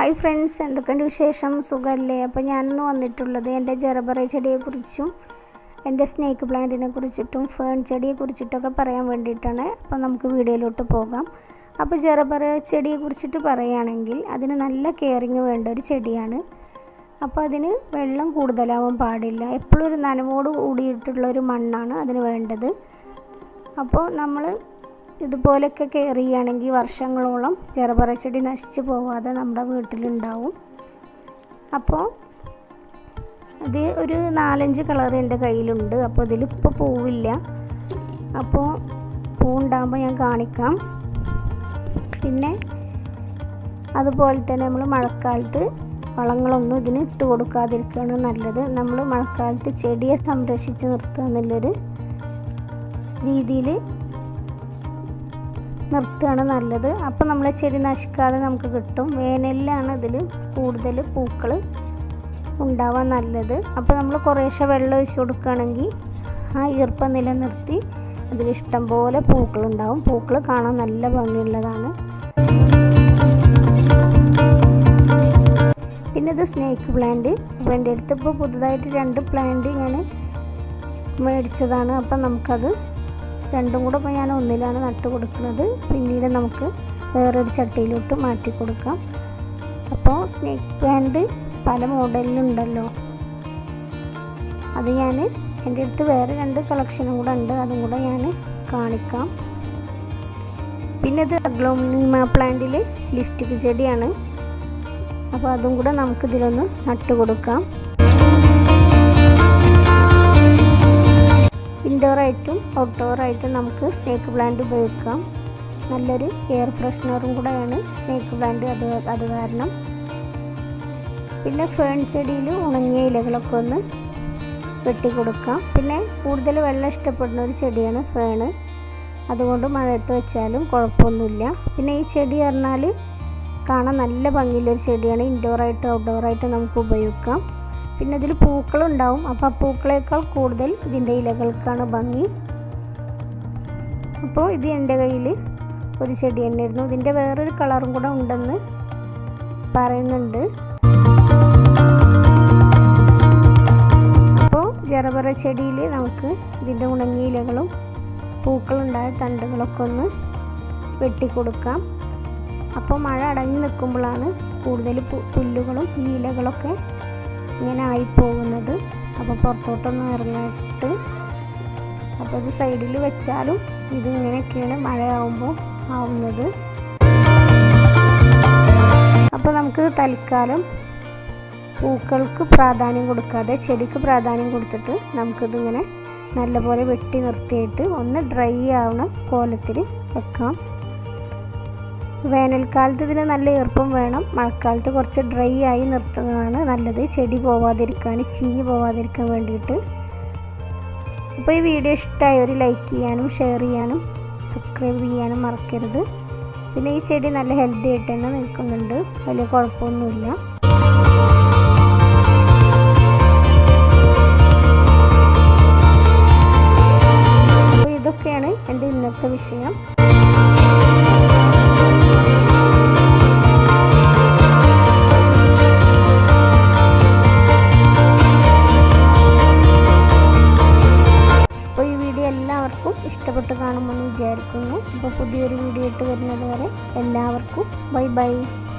hi friends എന്തൊക്കെയുണ്ട് വിശേഷം സുഖമല്ലേ അപ്പോൾ ഞാനിന്ന് വന്നിട്ടുള്ളത് എൻ്റെ ജറബറ ചെടിയെക്കുറിച്ചും എൻ്റെ സ്നേക്ക് പ്ലാന്റിനെ കുറിച്ചിട്ടും ഫേൺ ചെടിയെ കുറിച്ചിട്ടൊക്കെ പറയാൻ വേണ്ടിയിട്ടാണ് അപ്പോൾ നമുക്ക് വീഡിയോയിലോട്ട് പോകാം അപ്പോൾ ജറബറ ചെടിയെ കുറിച്ചിട്ട് പറയുകയാണെങ്കിൽ അതിന് നല്ല കെയറിങ് വേണ്ട ഒരു ചെടിയാണ് അപ്പോൾ അതിന് വെള്ളം കൂടുതലാവാൻ പാടില്ല എപ്പോഴും ഒരു നനവോട് കൂടിയിട്ടുള്ള ഒരു മണ്ണാണ് അതിന് വേണ്ടത് അപ്പോൾ നമ്മൾ ഇതുപോലെയൊക്കെ കെയർ ചെയ്യുകയാണെങ്കിൽ വർഷങ്ങളോളം ചെറുപറ ചെടി നശിച്ചു പോവാതെ നമ്മുടെ വീട്ടിലുണ്ടാവും അപ്പോൾ ഇത് ഒരു നാലഞ്ച് കളർ എൻ്റെ കയ്യിലുണ്ട് അപ്പോൾ ഇതിലിപ്പോൾ പൂവില്ല അപ്പോൾ പൂവുണ്ടാകുമ്പോൾ ഞാൻ കാണിക്കാം പിന്നെ അതുപോലെ തന്നെ നമ്മൾ മഴക്കാലത്ത് വളങ്ങളൊന്നും ഇതിന് ഇട്ട് കൊടുക്കാതിരിക്കുകയാണ് നല്ലത് നമ്മൾ മഴക്കാലത്ത് ചെടിയെ സംരക്ഷിച്ച് നിർത്തുക എന്നുള്ളൊരു രീതിയിൽ നിർത്തുകയാണ് നല്ലത് അപ്പോൾ നമ്മളെ ചെടി നശിക്കാതെ നമുക്ക് കിട്ടും വേനലിലാണ് ഇതിൽ കൂടുതൽ പൂക്കൾ ഉണ്ടാവാൻ നല്ലത് അപ്പോൾ നമ്മൾ കുറേശ്ശെ വെള്ളം ഒഴിച്ചു കൊടുക്കുകയാണെങ്കിൽ ആ ഈർപ്പം നിലനിർത്തി അതിൽ ഇഷ്ടം പോലെ പൂക്കളുണ്ടാവും പൂക്കൾ കാണാൻ നല്ല ഭംഗിയുള്ളതാണ് പിന്നെ ഇത് സ്നേക്ക് പ്ലാന്റ് അപ്പോൾ എൻ്റെ അടുത്ത് ഇപ്പോൾ പുതുതായിട്ട് രണ്ട് പ്ലാന്റ് ഞാൻ മേടിച്ചതാണ് അപ്പം നമുക്കത് രണ്ടും കൂടെ ഇപ്പോൾ ഞാൻ ഒന്നിലാണ് നട്ട് കൊടുക്കുന്നത് പിന്നീട് നമുക്ക് വേറൊരു ചട്ടിയിലോട്ട് മാറ്റി കൊടുക്കാം അപ്പോൾ സ്നേക്ക് പ്ലാന്റ് പല മോഡലിലുണ്ടല്ലോ അത് ഞാൻ എൻ്റെ അടുത്ത് വേറെ രണ്ട് കളക്ഷനും കൂടെ ഉണ്ട് അതും കൂടെ ഞാൻ കാണിക്കാം പിന്നെ ഇത് അഗ്ലോണിമ പ്ലാന്റിൽ ലിഫ്റ്റിക് ചെടിയാണ് അപ്പോൾ അതും കൂടെ നമുക്കിതിലൊന്ന് നട്ട് കൊടുക്കാം ഇൻഡോറായിട്ടും ഔട്ട്ഡോറായിട്ടും നമുക്ക് സ്നേക്ക് പ്ലാന്റ് ഉപയോഗിക്കാം നല്ലൊരു എയർ ഫ്രഷ്നറും കൂടെയാണ് സ്നേക്ക് പ്ലാന്റ് അത് അത് കാരണം പിന്നെ ഫേൺ ചെടിയിൽ ഉണങ്ങിയ ഇലകളൊക്കെ ഒന്ന് വെട്ടിക്കൊടുക്കാം പിന്നെ കൂടുതൽ വെള്ളം ഇഷ്ടപ്പെടുന്ന ഒരു ചെടിയാണ് ഫേണ് അതുകൊണ്ട് മഴയത്ത് വെച്ചാലും കുഴപ്പമൊന്നുമില്ല പിന്നെ ഈ ചെടി പറഞ്ഞാൽ കാണാൻ നല്ല ഭംഗിയുള്ളൊരു ചെടിയാണ് ഇൻഡോറായിട്ടും ഔട്ട്ഡോറായിട്ടും നമുക്ക് ഉപയോഗിക്കാം പിന്നെ ഇതിൽ പൂക്കളുണ്ടാവും അപ്പോൾ ആ പൂക്കളേക്കാൾ കൂടുതൽ ഇതിൻ്റെ ഇലകൾക്കാണ് ഭംഗി അപ്പോൾ ഇത് എൻ്റെ കയ്യിൽ ഒരു ചെടി തന്നെയായിരുന്നു ഇതിൻ്റെ വേറൊരു കളറും കൂടെ ഉണ്ടെന്ന് പറയുന്നുണ്ട് അപ്പോൾ ജറബറ ചെടിയിൽ നമുക്ക് ഇതിൻ്റെ ഉണങ്ങിയ ഇലകളും പൂക്കളുണ്ടായ തണ്ടുകളൊക്കെ ഒന്ന് വെട്ടിക്കൊടുക്കാം അപ്പോൾ മഴ അടഞ്ഞു നിൽക്കുമ്പോഴാണ് കൂടുതൽ പുല്ലുകളും ഈ ഇലകളൊക്കെ ഇങ്ങനെ ആയിപ്പോകുന്നത് അപ്പോൾ പുറത്തോട്ടൊന്നും ഇറങ്ങിയിട്ട് അപ്പോൾ ഇത് സൈഡിൽ വെച്ചാലും ഇത് ഇങ്ങനെയൊക്കെയാണ് മഴയാവുമ്പോൾ ആവുന്നത് അപ്പോൾ നമുക്ക് തൽക്കാലം പൂക്കൾക്ക് പ്രാധാന്യം കൊടുക്കാതെ ചെടിക്ക് പ്രാധാന്യം കൊടുത്തിട്ട് നമുക്കിതിങ്ങനെ നല്ലപോലെ വെട്ടി നിർത്തിയിട്ട് ഒന്ന് ഡ്രൈ ആവുന്ന കോലത്തിൽ വെക്കാം വേനൽക്കാലത്ത് ഇതിന് നല്ല ഈർപ്പം വേണം മഴക്കാലത്ത് കുറച്ച് ഡ്രൈ ആയി നിർത്തുന്നതാണ് നല്ലത് ചെടി പോവാതിരിക്കാൻ ചീഞ്ഞ് പോവാതിരിക്കാൻ വേണ്ടിയിട്ട് അപ്പോൾ ഈ വീഡിയോ ഇഷ്ടമായ ഒരു ലൈക്ക് ചെയ്യാനും ഷെയർ ചെയ്യാനും സബ്സ്ക്രൈബ് ചെയ്യാനും മറക്കരുത് പിന്നെ ഈ ചെടി നല്ല ഹെൽത്തി ആയിട്ട് തന്നെ നിൽക്കുന്നുണ്ട് വലിയ കുഴപ്പമൊന്നുമില്ല അപ്പോൾ ഇതൊക്കെയാണ് എൻ്റെ ഇന്നത്തെ വിഷയം അപ്പോൾ ഈ വീഡിയോ എല്ലാവർക്കും ഇഷ്ടപ്പെട്ട് കാണുമെന്ന് വിചാരിക്കുന്നു അപ്പോൾ പുതിയൊരു വീഡിയോ ഇട്ട് വരുന്നത് വരെ എല്ലാവർക്കും ബൈ ബൈ